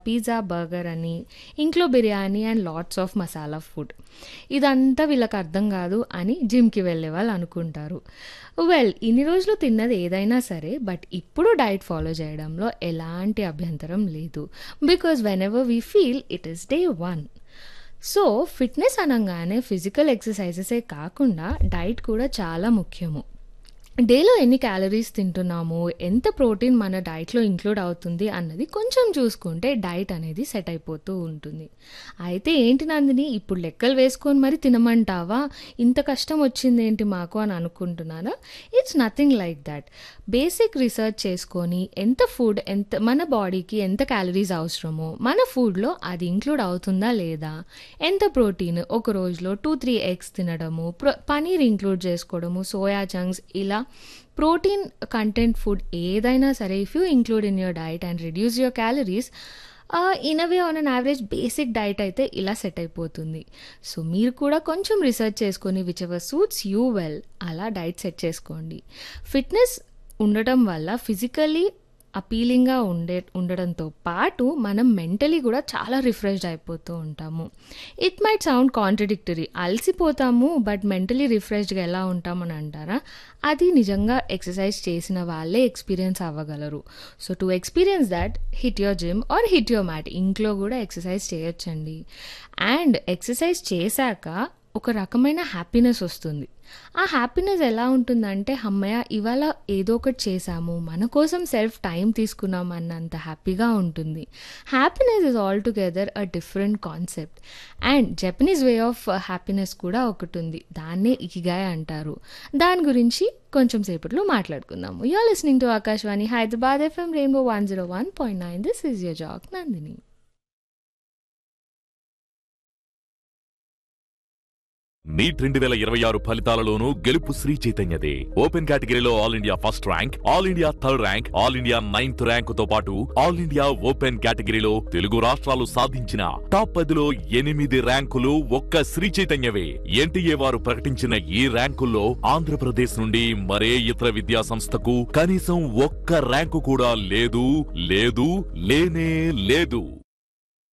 Pizza, burger అని, ఇంట్లో biryani and lots of masala food. ఇదంతా వీళ్ళకి అర్థం గాదు అని జిమ్‌కి వెళ్ళేవాళ్ళు అనుకుంటారు. వెల్ ఇన్ని రోజులు తిన్నది ఏదైనా సరే బట్ ఇప్పుడు డైట్ ఫాలో చేయడంలో ఎలాంటి అభ్యంతరం లేదు. Because whenever we feel it is day 1. So, fitness అనంగానే ఫిజికల్ ఎక్సర్‌సైజెసే కాకుండా డైట్ కూడా చాలా ముఖ్యము. డేలో ఎన్ని క్యాలరీస్ తింటున్నాము, ఎంత ప్రోటీన్ మన డైట్‌లో ఇంక్లూడ్ అవుతుంది అన్నది కొంచెం చూసుకుంటే డైట్ అనేది సెట్ అయిపోతూ ఉంటుంది. అయితే ఏంటి నందిని ఇప్పుడు లెక్కలు వేసుకొని మరి తినమంటావా? ఇంత కష్టం వచ్చిందేంటి మాకు అని అనుకుంటున్నారా? It's nothing like that. Basic research చేసుకొని ఎంత ఫుడ్ ఎంత మన బాడీకి ఎంత క్యాలరీస్ అవసరమో మన ఫుడ్‌లో అది ఇంక్లూడ్ అవుతుందా లేదా? ఎంత ప్రోటీన్ ఒక రోజులో 2, 3 ఎగ్స్ తినడము, ప్రొ పనీర్ ఇంక్లూడ్ చేసుకోవడము, సోయా చంక్స్ ఇలా ప్రోటీన్ కంటెంట్ ఫుడ్ ఏదైనా సరే if you include in your diet and reduce your calories ah, in a way on an average basic diet అయితే ఇలా సెట్ అయిపోతుంది. సో, మీరు కూడా కొంచెం రిసర్చ్ చేసుకొని whichever suits you well అలా డైట్ సెట్ చేసుకోండి. ఫిట్‌నెస్ ఉండటం వల్ల ఫిజికల్లీ అపీలింగ్‌గా ఉండే ఉండడంతో పాటు మనం మెంటలీ కూడా చాలా రిఫ్రెష్డ్ అయిపోతూ ఉంటాము. ఇట్ మైట్ సౌండ్ కాంట్రడిక్టరీ అలసిపోతాము బట్ మెంటలీ రిఫ్రెష్డ్‌గా ఎలా ఉంటామని అంటారా? అది నిజంగా ఎక్సర్‌సైజ్ చేసిన వాళ్ళే ఎక్స్‌పీరియన్స్ అవ్వగలరు. So, to experience that hit your gym or hit your mat ఇంట్లో కూడా ఎక్సర్‌సైజ్ చేయొచ్చండి. అండ్ ఎక్సర్‌సైజ్ చేశాక ఒక రకమైన హ్యాపీనెస్ వస్తుంది. ఆ హ్యాపీనెస్ ఎలా ఉంటుందంటే హమ్మయ్య! ఇవాళ ఏదో ఒకటి చేశాము. మన కోసం సెల్ఫ్ టైమ్ తీసుకున్నాం అన్నంత హ్యాపీగా ఉంటుంది. Happiness is altogether a different concept. And Japanese way of happiness కూడా ఒకటుంది. దాన్నే ఇకిగాయ్ అంటారు. దాని గురించి కొంచెం సేపట్లో మాట్లాడుకుందాము. You are listening to Akashvani Hyderabad FM rainbow 101.9 this is your jock Nandini. NEET రెండు వేల ఇరవై ఆరు ఫలితాలలోనూ గెలుపు శ్రీ చైతన్యదే ఓపెన్ కేటగిరీలో all India first rank all India third rank all India ninth rank తో పాటు ఆల్ ఇండియా ఓపెన్ కేటగిరీలో తెలుగు రాష్ట్రాలు సాధించిన టాప్ పదిలో ఎనిమిది ర్యాంకులు ఒక్క శ్రీ చైతన్యవే ఎన్టీఏ వారు ప్రకటించిన ఈ ర్యాంకుల్లో ఆంధ్రప్రదేశ్ నుండి మరే ఇతర విద్యా సంస్థకు కనీసం ఒక్క ర్యాంకు కూడా లేదు లేదు లేనే లేదు